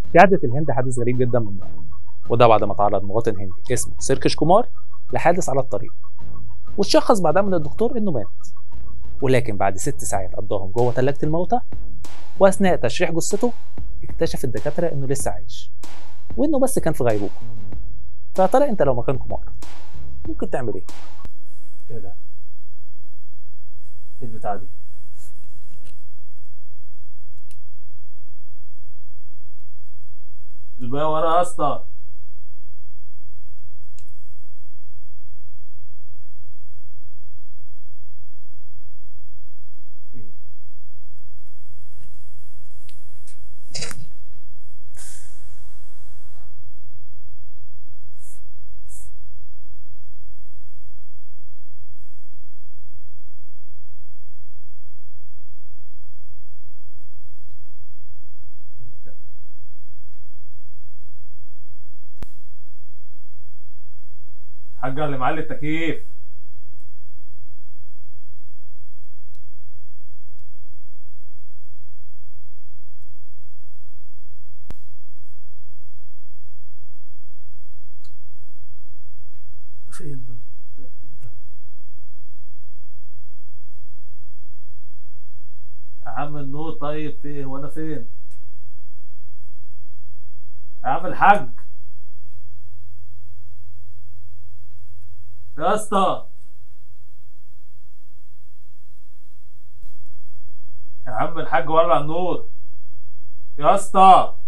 في عادة الهند حادث غريب جدا من نوعه وده بعد ما تعرض مواطن هندي اسمه سيركش كومار لحادث على الطريق واتشخص بعدها من الدكتور انه مات ولكن بعد ست ساعات قضاهم جوه ثلاجة الموتى واثناء تشريح جثته اكتشف الدكاترة انه لسه عايش وانه بس كان في غيبوبة فيا ترى انت لو مكان كومار ممكن تعمل ايه؟ ايه ده؟ ايه البتاعة دي؟ الباقي ورا يا اسطى إيه؟ حاجة اللي معلي التكييف فين ده؟ يا عم النور طيب فين وانا فين؟ يا عم الحاج يا اسطى يا عم الحاج ولع النور يا اسطى